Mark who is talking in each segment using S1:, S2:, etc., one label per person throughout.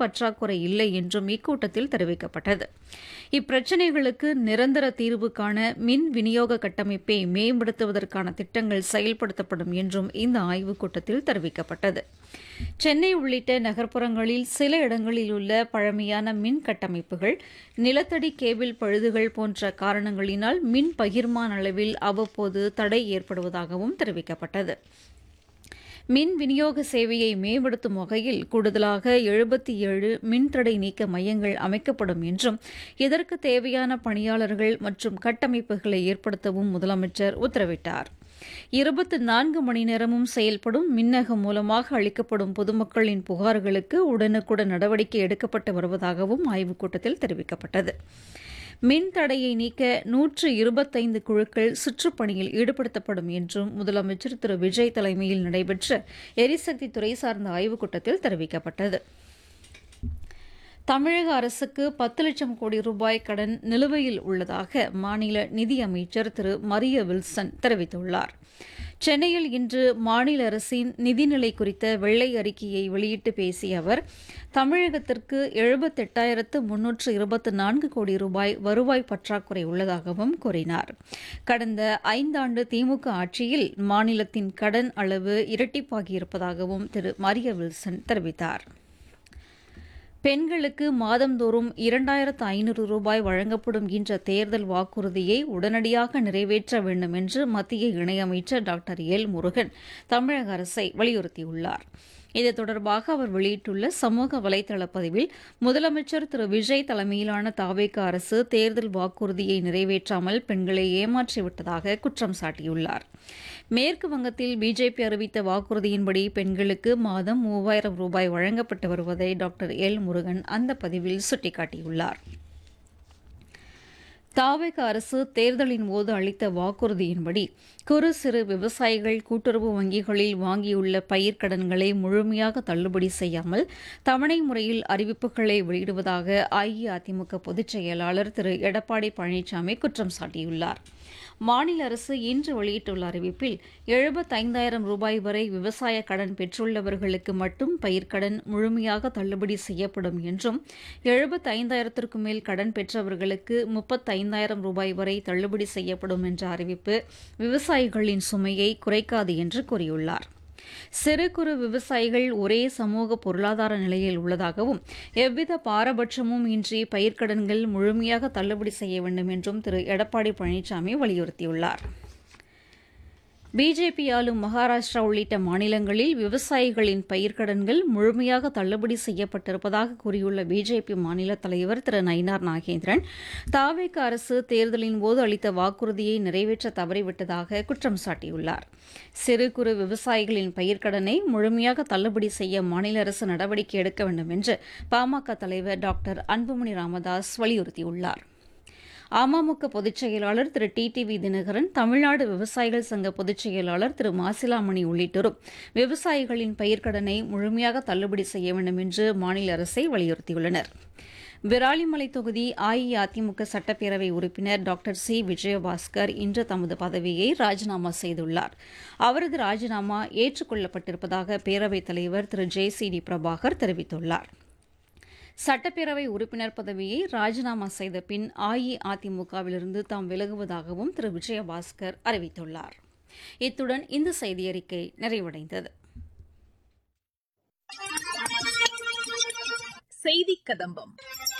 S1: பற்றாக்குறை இல்லை என்றும் இக்கூட்டத்தில் தெரிவிக்கப்பட்டது இப்பிரச்சினைகளுக்கு நிரந்தர தீர்வு காண மின் விநியோக கட்டமைப்பை மேம்படுத்துவதற்கான திட்டங்கள் செயல்படுத்தப்படும் என்றும் இந்த ஆய்வுக் கூட்டத்தில் தெரிவிக்கப்பட்டது சென்னை உள்ளிட்ட நகர்ப்புறங்களில் சில இடங்களில் உள்ள பழமையான மின் கட்டமைப்புகள் நிலத்தடி கேபிள் பழுதுகள் போன்ற காரணங்களினால் மின் பகிர்மான அளவில் அவ்வப்போது தடை ஏற்படுவதாகவும் தெரிவிக்கப்பட்டது மின் விநியோக சேவையை மேம்படுத்தும் வகையில் கூடுதலாக எழுபத்தி ஏழு மின்தடை நீக்க மையங்கள் அமைக்கப்படும் என்றும் இதற்கு தேவையான பணியாளர்கள் மற்றும் கட்டமைப்புகளை ஏற்படுத்தவும் முதலமைச்சர் உத்தரவிட்டார் இருபத்தி நான்கு மணி நேரமும் செயல்படும் மின்னகம் மூலமாக அளிக்கப்படும் பொதுமக்களின் புகார்களுக்கு உடனுக்குடன் நடவடிக்கை எடுக்கப்பட்டு வருவதாகவும் ஆய்வுக் கூட்டத்தில் தெரிவிக்கப்பட்டது மின் தடையை நீக்க நூற்று இருபத்தைந்து குழுக்கள் சுற்றுப்பணியில் ஈடுபடுத்தப்படும் என்றும் முதலமைச்சர் திரு விஜய் தலைமையில் நடைபெற்ற எரிசக்தி துறை சார்ந்த ஆய்வுக் கூட்டத்தில் தெரிவிக்கப்பட்டது தமிழக அரசுக்கு பத்து லட்சம் கோடி ரூபாய் கடன் நிலுவையில் உள்ளதாக மாநில நிதியமைச்சர் திரு மரிய வில்சன் தெரிவித்துள்ளார் சென்னையில் இன்று மாநில அரசின் நிதிநிலை குறித்த வெள்ளை அறிக்கையை வெளியிட்டு பேசிய அவர் தமிழகத்திற்கு எழுபத்தெட்டாயிரத்து முன்னூற்று இருபத்தி நான்கு கோடி ரூபாய் வருவாய் பற்றாக்குறை உள்ளதாகவும் கூறினார் கடந்த ஐந்தாண்டு திமுக ஆட்சியில் மாநிலத்தின் கடன் அளவு இரட்டிப்பாகியிருப்பதாகவும் திரு மரிய வில்சன் தெரிவித்தார் பெண்களுக்கு மாதந்தோறும் இரண்டாயிரத்து ஐநூறு ரூபாய் வழங்கப்படும் என்ற தேர்தல் வாக்குறுதியை உடனடியாக நிறைவேற்ற வேண்டும் என்று மத்திய இணையமைச்சர் டாக்டர் எல் முருகன் தமிழக அரசை வலியுறுத்தியுள்ளார் இது தொடர்பாக அவர் வெளியிட்டுள்ள சமூக வலைதள பதிவில் முதலமைச்சர் திரு விஜய் தலைமையிலான தாவேக அரசு தேர்தல் வாக்குறுதியை நிறைவேற்றாமல் பெண்களை ஏமாற்றிவிட்டதாக குற்றம் சாட்டியுள்ளார் மேற்கு வங்கத்தில் பிஜேபி அறிவித்த வாக்குறுதியின்படி பெண்களுக்கு மாதம் மூவாயிரம் ரூபாய் வழங்கப்பட்டு வருவதை டாக்டர் எல் முருகன் அந்த பதிவில் சுட்டிக்காட்டியுள்ளார் தாவக அரசு தேர்தலின் போது அளித்த வாக்குறுதியின்படி குறு சிறு விவசாயிகள் கூட்டுறவு வங்கிகளில் வாங்கியுள்ள பயிர்க்கடன்களை முழுமையாக தள்ளுபடி செய்யாமல் தவணை முறையில் அறிவிப்புகளை வெளியிடுவதாக அஇஅதிமுக பொதுச் செயலாளர் திரு எடப்பாடி பழனிசாமி குற்றம் சாட்டியுள்ளார் மாநில அரசு இன்று வெளியிட்டுள்ள அறிவிப்பில் எழுபத்தைந்தாயிரம் ரூபாய் வரை விவசாய கடன் பெற்றுள்ளவர்களுக்கு மட்டும் பயிர்க்கடன் முழுமையாக தள்ளுபடி செய்யப்படும் என்றும் எழுபத்தைந்தாயிரத்திற்கும் மேல் கடன் பெற்றவர்களுக்கு முப்பத்தைந்தாயிரம் ரூபாய் வரை தள்ளுபடி செய்யப்படும் என்ற அறிவிப்பு விவசாயிகளின் சுமையை குறைக்காது என்று கூறியுள்ளார் சிறு குறு விவசாயிகள் ஒரே சமூக பொருளாதார நிலையில் உள்ளதாகவும் எவ்வித பாரபட்சமும் இன்றி பயிர்க்கடன்கள் முழுமையாக தள்ளுபடி செய்ய வேண்டும் என்றும் திரு எடப்பாடி பழனிசாமி வலியுறுத்தியுள்ளார் பிஜேபி ஆளும் மகாராஷ்டிரா உள்ளிட்ட மாநிலங்களில் விவசாயிகளின் பயிர்க்கடன்கள் முழுமையாக தள்ளுபடி செய்யப்பட்டிருப்பதாக கூறியுள்ள பிஜேபி மாநில தலைவர் திரு நயினார் நாகேந்திரன் தாவேக அரசு தேர்தலின் போது அளித்த வாக்குறுதியை நிறைவேற்ற தவறிவிட்டதாக குற்றம் சாட்டியுள்ளார் சிறு குறு விவசாயிகளின் பயிர்க்கடனை முழுமையாக தள்ளுபடி செய்ய மாநில அரசு நடவடிக்கை எடுக்க வேண்டும் என்று பாமக தலைவர் டாக்டர் அன்புமணி ராமதாஸ் வலியுறுத்தியுள்ளார் அமமுக பொதுச் செயலாளர் Thiru T T V Dhinakaran Tamil Nadu விவசாயிகள் சங்க பொதுச் செயலாளர் திரு மாசிலாமணி உள்ளிட்டோரும் விவசாயிகளின் பயிர்க்கடனை முழுமையாக தள்ளுபடி செய்ய வேண்டும் என்று மாநில அரசை வலியுறுத்தியுள்ளனர் விராலிமலை தொகுதி அஇஅதிமுக சட்டப்பேரவை உறுப்பினர் டாக்டர் சி விஜயபாஸ்கர் இன்று தமது பதவியை ராஜினாமா செய்துள்ளார் அவரது ராஜினாமா ஏற்றுக்கொள்ளப்பட்டிருப்பதாக பேரவைத் தலைவர் Thiru J C D Prabhakar தெரிவித்துள்ளார் சட்டப்பேரவை உறுப்பினர் பதவியை ராஜினாமா செய்த பின் அஇஅதிமுகவிலிருந்து தாம் விலகுவதாகவும் திரு விஜயபாஸ்கர் அறிவித்துள்ளார் இத்துடன் இந்த செய்தியறிக்கை நிறைவடைந்தது
S2: செய்தி கதம்பம்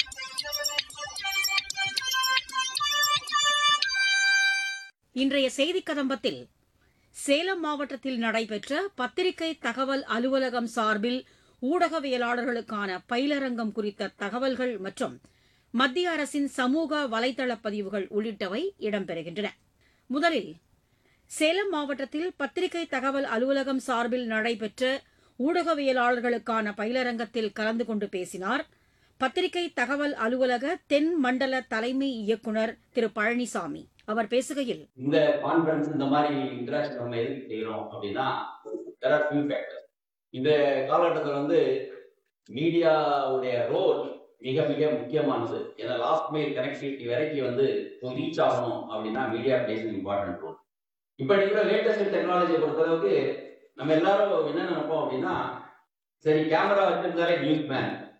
S3: இன்றைய செய்தி கதம்பத்தில் சேலம் மாவட்டத்தில் நடைபெற்ற பத்திரிகை தகவல் அலுவலகம் சார்பில் ஊடகவியலாளர்களுக்கான பயிலரங்கம் குறித்த தகவல்கள் மற்றும் மத்திய அரசின் சமூக வலைதள பதிவுகள் உள்ளிட்டவை இடம்பெறுகின்றன முதலில் சேலம் மாவட்டத்தில் பத்திரிகை தகவல் அலுவலகம் சார்பில் நடைபெற்ற ஊடகவியலாளர்களுக்கான பயிலரங்கத்தில் கலந்து கொண்டு பேசினார் பத்திரிகை தகவல் அலுவலக தென் மண்டல தலைமை இயக்குனர் திரு பழனிசாமி அவர் பேசுகையில்
S4: இந்த கான்ஃபரன்ஸ் இந்த மாதிரி இன்டராக்ஷன் நம்ம எதுக்கு செய்யறோம் அப்படின்னா தெர் ஆர் ஃபியூ ஃபேக்டர்ஸ் இந்த காலகட்டத்தில் வந்து மீடியாவுடைய ரோல் மிக மிக முக்கியமானது ஏன்னா லாஸ்ட் மைல் கனெக்டிவிட்டி வரைக்கும் வந்து ரீச் ஆகணும் அப்படின்னா மீடியா பிளேஸ் இம்பார்ட்டன்ட் ரோல் இப்போ இருக்கிற லேட்டஸ்ட் டெக்னாலஜியை பொறுத்தளவுக்கு நம்ம எல்லாரும் என்ன நினைப்போம் அப்படின்னா சரி கேமரா வச்சிருந்தாலே நியூஸ் மேன்